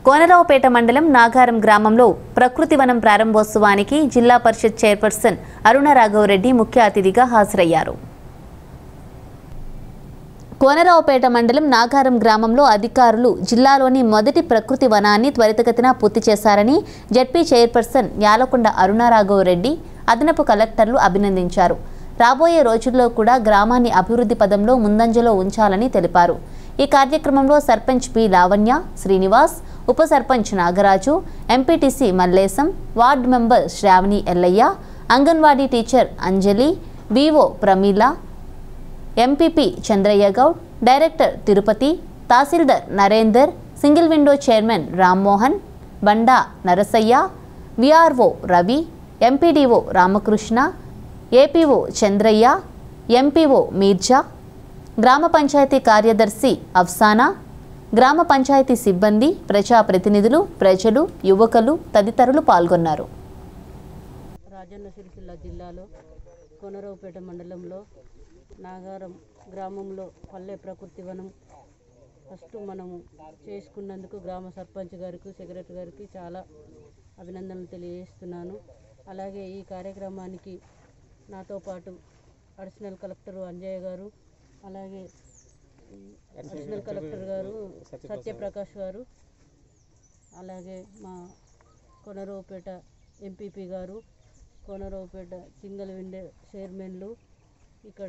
కోనరావుపేట మండలం నాగారం గ్రామంలో ప్రకృతి వనం ప్రారంభోత్సవానికి జిల్లా పరిషత్ చైర్పర్సన్ అరుణ రాఘవరెడ్డి ముఖ్య అతిథిగా హాజరయ్యారు కోనరావుపేట మండలం నాగారం గ్రామంలో అధికారులు జిల్లాలోని మొదటి ప్రకృతి వనాన్ని త్వరితగతిన పూర్తి చేశారని జడ్పీ చైర్పర్సన్ యాలకొండ అరుణారాఘవరెడ్డి అదనపు కలెక్టర్లు అభినందించారు రాబోయే రోజుల్లో కూడా గ్రామాన్ని అభివృద్ధి పదంలో ముందంజలో ఉంచాలని తెలిపారు ఈ కార్యక్రమంలో సర్పంచ్ పి లావణ్య శ్రీనివాస్ ఉప sarpanch Nagaraju MPTC Mallesham ward member Sravani Yellaiah anganwadi teacher Anjali VO Pramila MPP Chandraiah Goud director Tirupati tahsildar Narender single window chairman Rammohan Banda Narasaiah VRO Ravi MPDO Ramakrishna APO Chandraiah MPO Mirza గ్రామ పంచాయతీ కార్యదర్శి అఫ్సానా గ్రామ పంచాయతీ సిబ్బంది ప్రజాప్రతినిధులు ప్రజలు యువకులు తదితరులు పాల్గొన్నారు రాజన్న సిరిసిల్ల జిల్లాలో కొనరావుపేట మండలంలో నాగారం గ్రామంలో పల్లె ప్రకృతి వనం ఫస్ట్ మనము చేసుకున్నందుకు గ్రామ సర్పంచ్ గారికి సెక్రటరీ గారికి చాలా అభినందనలు తెలియజేస్తున్నాను అలాగే ఈ కార్యక్రమానికి నాతో పాటు అడిషనల్ కలెక్టర్ అంజయ్య గారు అలాగే అడిషనల్ కలెక్టర్ గారు సత్యప్రకాష్ గారు అలాగే మా కొనరావుపేట ఎంపీపీ గారు కోనరావుపేట సింగల్ విండే చైర్మన్లు ఇక్కడ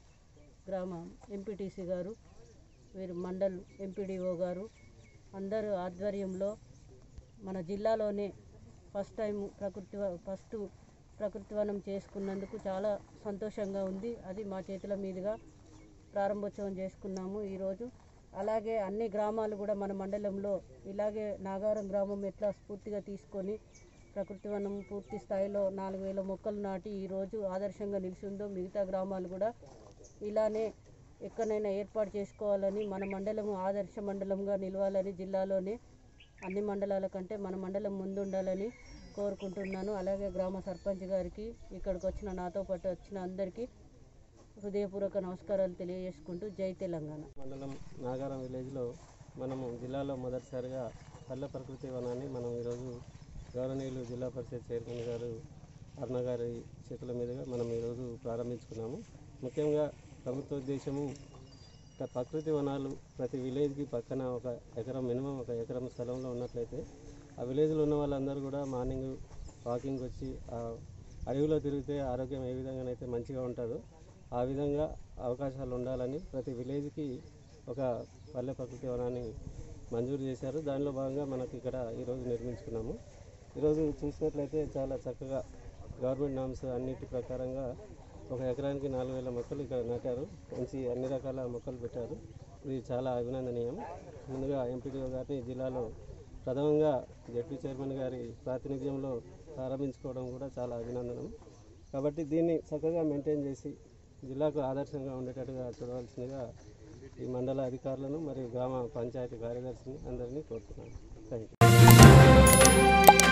గ్రామ ఎంపీటీసీ గారు వీరు మండల్ ఎంపీడీఓ గారు అందరూ ఆధ్వర్యంలో మన జిల్లాలోనే ఫస్ట్ టైం ప్రకృతి వ- ఫస్ట్ ప్రకృతి వనం చేసుకున్నందుకు చాలా సంతోషంగా ఉంది అది మా చేతుల మీదుగా ప్రారంభోత్సవం చేసుకున్నాము ఈరోజు అలాగే అన్ని గ్రామాలు కూడా మన మండలంలో ఇలాగే నాగారం గ్రామం ఎట్లా స్ఫూర్తిగా తీసుకొని ప్రకృతి వనం పూర్తి స్థాయిలో నాలుగు వేల మొక్కలు నాటి ఈరోజు ఆదర్శంగా నిలిచిందో మిగతా గ్రామాలు కూడా ఇలానే ఎక్కడైనా ఏర్పాటు చేసుకోవాలని మన మండలం ఆదర్శ మండలంగా నిలవాలని జిల్లాలోనే అన్ని మండలాల కంటే మన మండలం ముందుండాలని కోరుకుంటున్నాను అలాగే గ్రామ సర్పంచ్ గారికి ఇక్కడికి వచ్చిన నాతో పాటు వచ్చిన అందరికీ హృదయపూర్వక నమస్కారాలు తెలియజేసుకుంటూ జై తెలంగాణ మండలం నాగారం విలేజ్లో మనము జిల్లాలో మొదటిసారిగా పల్లె ప్రకృతి వనాన్ని మనం ఈరోజు గౌరవనీయులు జిల్లా పరిషత్ చైర్మన్ గారు అరుణ గారి చేతుల మీదుగా మనం ఈరోజు ప్రారంభించుకున్నాము ముఖ్యంగా ప్రభుత్వ ఉద్దేశము ఒక ప్రకృతి వనాలు ప్రతి విలేజ్కి పక్కన ఒక ఎకరం మినిమం ఒక ఎకరం స్థలంలో ఉన్నట్లయితే ఆ విలేజ్లో ఉన్న వాళ్ళందరూ కూడా మార్నింగ్ వాకింగ్ వచ్చి ఆ అడవిలో తిరిగితే ఆరోగ్యం ఏ విధంగానైతే మంచిగా ఉంటుందో ఆ విధంగా అవకాశాలు ఉండాలని ప్రతి విలేజ్కి ఒక పల్లె ప్రకృతి వనాన్ని మంజూరు చేశారు దానిలో భాగంగా మనకి ఇక్కడ ఈరోజు నిర్మించుకున్నాము ఈరోజు చూసినట్లయితే చాలా చక్కగా గవర్నమెంట్ నామ్స్ అన్నిటి ప్రకారంగా ఒక ఎకరానికి నాలుగు వేల మొక్కలు ఇక్కడ నాటారు మంచి అన్ని రకాల మొక్కలు పెట్టారు ఇది చాలా అభినందనీయం ముందుగా ఎంపీడీఓ గారిని జిల్లాలో ప్రథమంగా జడ్పీ చైర్మన్ గారి ప్రాతినిధ్యంలో ప్రారంభించుకోవడం కూడా చాలా అభినందనం కాబట్టి దీన్ని చక్కగా మెయింటైన్ చేసి జిల్లాకు ఆదర్శంగా ఉండేటట్టుగా చూడవలసిందిగా ఈ మండల అధికారులను మరియు గ్రామ పంచాయతీ కార్యదర్శిని అందరినీ కోరుతున్నాను థ్యాంక్ యూ